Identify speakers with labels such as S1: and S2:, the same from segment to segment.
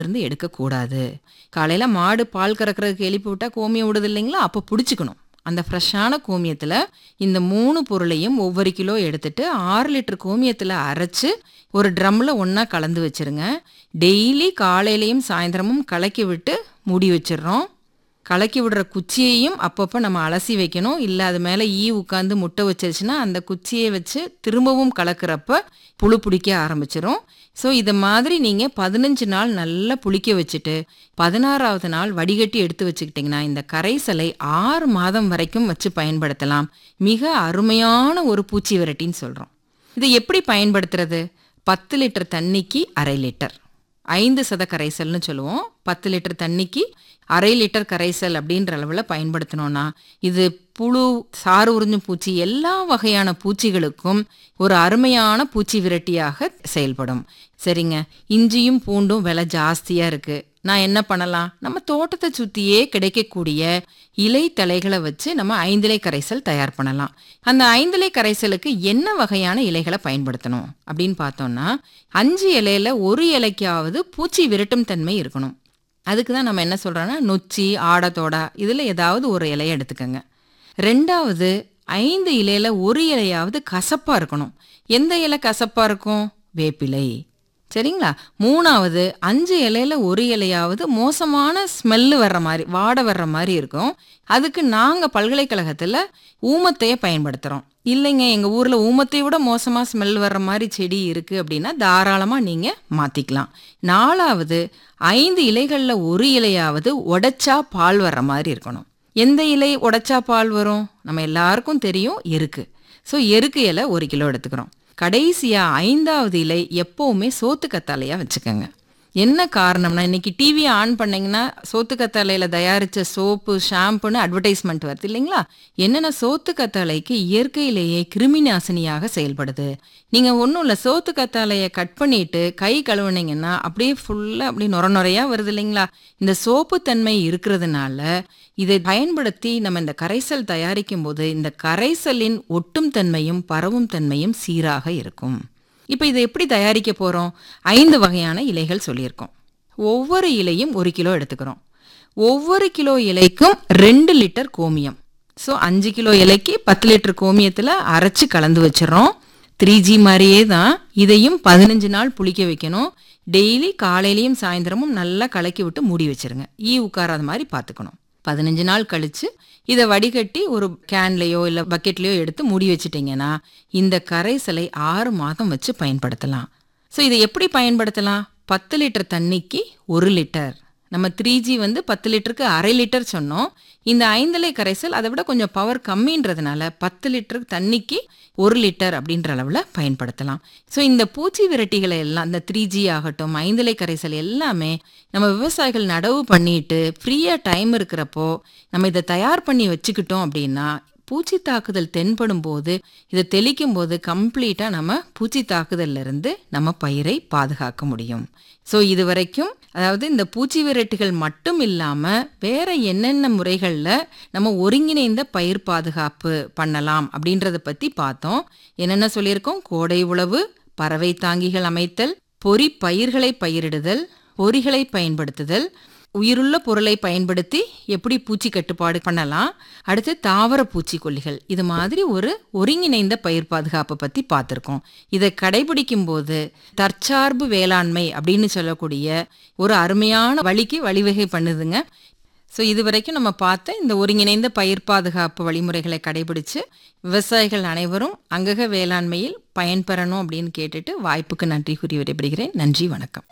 S1: இருந்து எடுக்கக்கூடாது காலையில மாடு பால் கறக்கறதுக்கு எழுப்பி விட்டா கோமியம் விடுது இல்லைங்களா அப்போ பிடிச்சிக்கணும் அந்த ஃப்ரெஷ்ஷான கோமியத்தில் இந்த மூணு பொருளையும் ஒவ்வொரு கிலோ எடுத்துட்டு ஆறு லிட்டர் கோமியத்தில் அரைச்சு ஒரு ட்ரம்மில் ஒன்றா கலந்து வச்சிருங்க டெய்லி காலையிலையும் சாயந்தரமும் கலக்கி விட்டு மூடி வச்சிடுறோம் கலக்கி விடுற குச்சியையும் அப்பப்போ நம்ம அலசி வைக்கணும் இல்லை அது மேலே ஈ உட்காந்து முட்டை வச்சிருச்சுன்னா அந்த குச்சியை வச்சு திரும்பவும் கலக்கிறப்ப புழு பிடிக்க ஆரம்பிச்சிரும் ஸோ இது மாதிரி நீங்கள் பதினஞ்சு நாள் நல்லா புளிக்க வச்சுட்டு பதினாறாவது நாள் வடிகட்டி எடுத்து வச்சுக்கிட்டிங்கன்னா இந்த கரைசலை ஆறு மாதம் வரைக்கும் வச்சு பயன்படுத்தலாம் மிக அருமையான ஒரு பூச்சி விரட்டின்னு சொல்கிறோம் இதை எப்படி பயன்படுத்துறது பத்து லிட்டர் தண்ணிக்கு அரை லிட்டர் ஐந்து சத கரைசல்னு சொல்லுவோம் பத்து லிட்டர் தண்ணிக்கு அரை லிட்டர் கரைசல் அப்படின்ற அளவில் பயன்படுத்தினோன்னா இது புழு சாறு உறிஞ்சும் பூச்சி எல்லா வகையான பூச்சிகளுக்கும் ஒரு அருமையான பூச்சி விரட்டியாக செயல்படும் சரிங்க இஞ்சியும் பூண்டும் விலை ஜாஸ்தியாக இருக்குது நான் என்ன பண்ணலாம் நம்ம தோட்டத்தை சுற்றியே கிடைக்கக்கூடிய இலை தலைகளை வச்சு நம்ம ஐந்திலை கரைசல் தயார் பண்ணலாம் அந்த ஐந்திலை கரைசலுக்கு என்ன வகையான இலைகளை பயன்படுத்தணும் அப்படின்னு பார்த்தோம்னா அஞ்சு இலையில ஒரு இலைக்காவது பூச்சி விரட்டும் தன்மை இருக்கணும் அதுக்கு தான் நம்ம என்ன சொல்கிறோன்னா நொச்சி ஆடத்தோடா இதில் ஏதாவது ஒரு இலையை எடுத்துக்கோங்க ரெண்டாவது ஐந்து இலையில ஒரு இலையாவது கசப்பாக இருக்கணும் எந்த இலை கசப்பாக இருக்கும் வேப்பிலை சரிங்களா மூணாவது அஞ்சு இலையில ஒரு இலையாவது மோசமான ஸ்மெல்லு வர்ற மாதிரி வாடை வர்ற மாதிரி இருக்கும் அதுக்கு நாங்கள் பல்கலைக்கழகத்தில் ஊமத்தையை பயன்படுத்துகிறோம் இல்லைங்க எங்கள் ஊரில் ஊமத்தை விட மோசமாக ஸ்மெல் வர்ற மாதிரி செடி இருக்குது அப்படின்னா தாராளமாக நீங்கள் மாற்றிக்கலாம் நாலாவது ஐந்து இலைகளில் ஒரு இலையாவது உடைச்சா பால் வர்ற மாதிரி இருக்கணும் எந்த இலை உடைச்சா பால் வரும் நம்ம எல்லாருக்கும் தெரியும் எருக்கு ஸோ எருக்கு இலை ஒரு கிலோ எடுத்துக்கிறோம் கடைசியா ஐந்தாவது இலை எப்பவுமே சோத்து கத்தாழையா வச்சுக்கோங்க என்ன காரணம்னா இன்னைக்கு டிவி ஆன் பண்ணீங்கன்னா சோத்து கத்தாழையில தயாரிச்ச சோப்பு ஷாம்புன்னு அட்வர்டைஸ்மெண்ட் வருது இல்லைங்களா என்னென்ன சோத்து கத்தாழைக்கு இயற்கையிலேயே கிருமி நாசினியாக செயல்படுது நீங்க ஒன்றும் இல்லை சோத்து கத்தாழையை கட் பண்ணிட்டு கை கழுவுனீங்கன்னா அப்படியே ஃபுல்லா அப்படியே நுர நுறையா வருது இல்லைங்களா இந்த சோப்பு தன்மை இருக்கிறதுனால இதை பயன்படுத்தி நம்ம இந்த கரைசல் தயாரிக்கும் போது இந்த கரைசலின் ஒட்டும் தன்மையும் பரவும் தன்மையும் சீராக இருக்கும் இப்போ இதை எப்படி தயாரிக்க போகிறோம் ஐந்து வகையான இலைகள் சொல்லியிருக்கோம் ஒவ்வொரு இலையும் ஒரு கிலோ எடுத்துக்கிறோம் ஒவ்வொரு கிலோ இலைக்கும் ரெண்டு லிட்டர் கோமியம் ஸோ அஞ்சு கிலோ இலைக்கு பத்து லிட்டர் கோமியத்தில் அரைச்சி கலந்து வச்சிடறோம் த்ரீ ஜி மாதிரியே தான் இதையும் பதினஞ்சு நாள் புளிக்க வைக்கணும் டெய்லி காலையிலையும் சாயந்தரமும் நல்லா கலக்கி விட்டு மூடி வச்சிருங்க ஈ உட்காராத மாதிரி பார்த்துக்கணும் பதினஞ்சு நாள் கழிச்சு இதை வடிகட்டி ஒரு கேன்லேயோ இல்லை பக்கெட்லேயோ எடுத்து மூடி வச்சிட்டிங்கன்னா இந்த கரைசலை ஆறு மாதம் வச்சு பயன்படுத்தலாம் ஸோ இதை எப்படி பயன்படுத்தலாம் பத்து லிட்டர் தண்ணிக்கு ஒரு லிட்டர் நம்ம த்ரீ ஜி வந்து பத்து லிட்டருக்கு அரை லிட்டர் சொன்னோம் இந்த ஐந்தலை கரைசல் அதை விட கொஞ்சம் பவர் கம்மின்றதுனால பத்து லிட்டர் தண்ணிக்கு ஒரு லிட்டர் அப்படின்ற அளவில் பயன்படுத்தலாம் ஸோ இந்த பூச்சி விரட்டிகளை எல்லாம் இந்த த்ரீ ஜி ஆகட்டும் ஐந்தலை கரைசல் எல்லாமே நம்ம விவசாயிகள் நடவு பண்ணிட்டு ஃப்ரீயாக டைம் இருக்கிறப்போ நம்ம இதை தயார் பண்ணி வச்சுக்கிட்டோம் அப்படின்னா பூச்சி தாக்குதல் தென்படும் போது இதை தெளிக்கும் போது கம்ப்ளீட்டாக நம்ம பூச்சி தாக்குதல்ல இருந்து நம்ம பயிரை பாதுகாக்க முடியும் ஸோ இது வரைக்கும் அதாவது இந்த பூச்சி விரட்டிகள் மட்டும் இல்லாமல் வேற என்னென்ன முறைகளில் நம்ம ஒருங்கிணைந்த பயிர் பாதுகாப்பு பண்ணலாம் அப்படின்றத பற்றி பார்த்தோம் என்னென்ன சொல்லியிருக்கோம் கோடை உழவு பறவை தாங்கிகள் அமைத்தல் பொறி பயிர்களை பயிரிடுதல் பொறிகளை பயன்படுத்துதல் உயிருள்ள பொருளை பயன்படுத்தி எப்படி பூச்சி கட்டுப்பாடு பண்ணலாம் அடுத்து தாவர பூச்சிக்கொல்லிகள் இது மாதிரி ஒரு ஒருங்கிணைந்த பயிர் பாதுகாப்பை பற்றி பார்த்துருக்கோம் இதை கடைபிடிக்கும் போது தற்சார்பு வேளாண்மை அப்படின்னு சொல்லக்கூடிய ஒரு அருமையான வழிக்கு வழிவகை பண்ணுதுங்க ஸோ இது வரைக்கும் நம்ம பார்த்த இந்த ஒருங்கிணைந்த பயிர் பாதுகாப்பு வழிமுறைகளை கடைபிடிச்சு விவசாயிகள் அனைவரும் அங்கக வேளாண்மையில் பயன்பெறணும் அப்படின்னு கேட்டுட்டு வாய்ப்புக்கு நன்றி கூறி விடைபெறுகிறேன் நன்றி வணக்கம்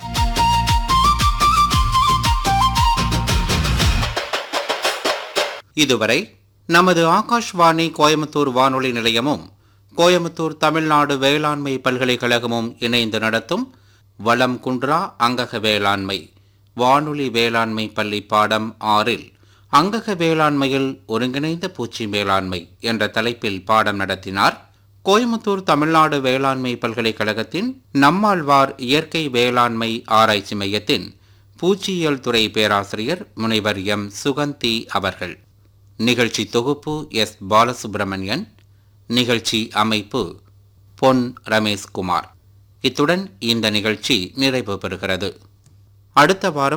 S2: இதுவரை நமது ஆகாஷ்வாணி கோயம்புத்தூர் வானொலி நிலையமும் கோயம்புத்தூர் தமிழ்நாடு வேளாண்மை பல்கலைக்கழகமும் இணைந்து நடத்தும் வளம் குன்றா அங்கக வேளாண்மை வானொலி வேளாண்மை பள்ளி பாடம் ஆறில் அங்கக வேளாண்மையில் ஒருங்கிணைந்த பூச்சி மேலாண்மை என்ற தலைப்பில் பாடம் நடத்தினார் கோயம்புத்தூர் தமிழ்நாடு வேளாண்மை பல்கலைக்கழகத்தின் நம்மாழ்வார் இயற்கை வேளாண்மை ஆராய்ச்சி மையத்தின் பூச்சியியல் துறை பேராசிரியர் முனைவர் எம் சுகந்தி அவர்கள் நிகழ்ச்சி தொகுப்பு எஸ் பாலசுப்பிரமணியன் நிகழ்ச்சி அமைப்பு பொன் ரமேஷ்குமார் இத்துடன் இந்த நிகழ்ச்சி நிறைவு பெறுகிறது அடுத்த வாரம்